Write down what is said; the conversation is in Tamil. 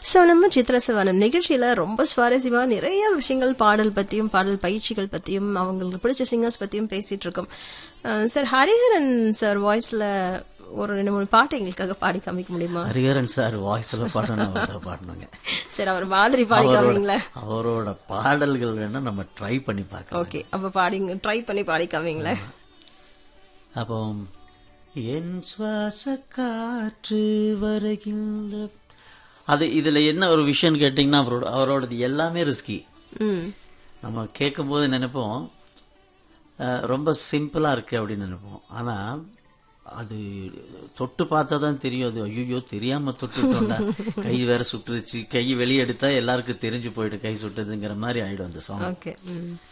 ஸோ நம்ம சித்திர சிவானம் நிகழ்ச்சியில ரொம்ப சுவாரஸ்யமா நிறைய விஷயங்கள் பாடல் பத்தியும் பாடல் பயிற்சிகள் பத்தியும் அவங்களுக்கு பிடிச்ச சிங்கர்ஸ் பத்தியும் பேசிட்டு இருக்கோம் அஹ் சார் ஹரிஹரன் சார் வாய்ஸ்ல ஒரு ரெண்டு மூணு பாட்டு எங்களுக்காக பாடி காமிக்க முடியுமா ஹரிஹரன் சார் வாய்ஸ்ல பாடணும் அதை பாடணுங்க சரி அவர் மாதிரி பாடி அவரோட காமிங்களேன் அவரோட பாடல்கள் வேணா நம்ம ட்ரை பண்ணி பார்க்கலாம் ஓகே அப்ப பாடிங்க ட்ரை பண்ணி பாடி காமிங்களேன் அப்போ என் சுவாச காற்று வருகின்ற அது இதுல என்ன ஒரு விஷயம் கேட்டிங்கன்னா அவரோட அவரோடது எல்லாமே ரிஸ்கி ம் நம்ம கேட்கும்போது நினைப்போம் அஹ், ரொம்ப சிம்பிளா இருக்கு அப்படின்னு நினைப்போம் ஆனா அது தொட்டு பார்த்தா தான் தெரியும் அது ஐயோ தெரியாம தொட்டுட்டோம்டா கை வேற சுட்டுருச்சு கை வெளியே எடுத்தா எல்லாருக்கும் தெரிஞ்சு போயிடும் கை சுட்டதுங்கிற மாதிரி ஆயிடும் அந்த சாங் ஓகே ம்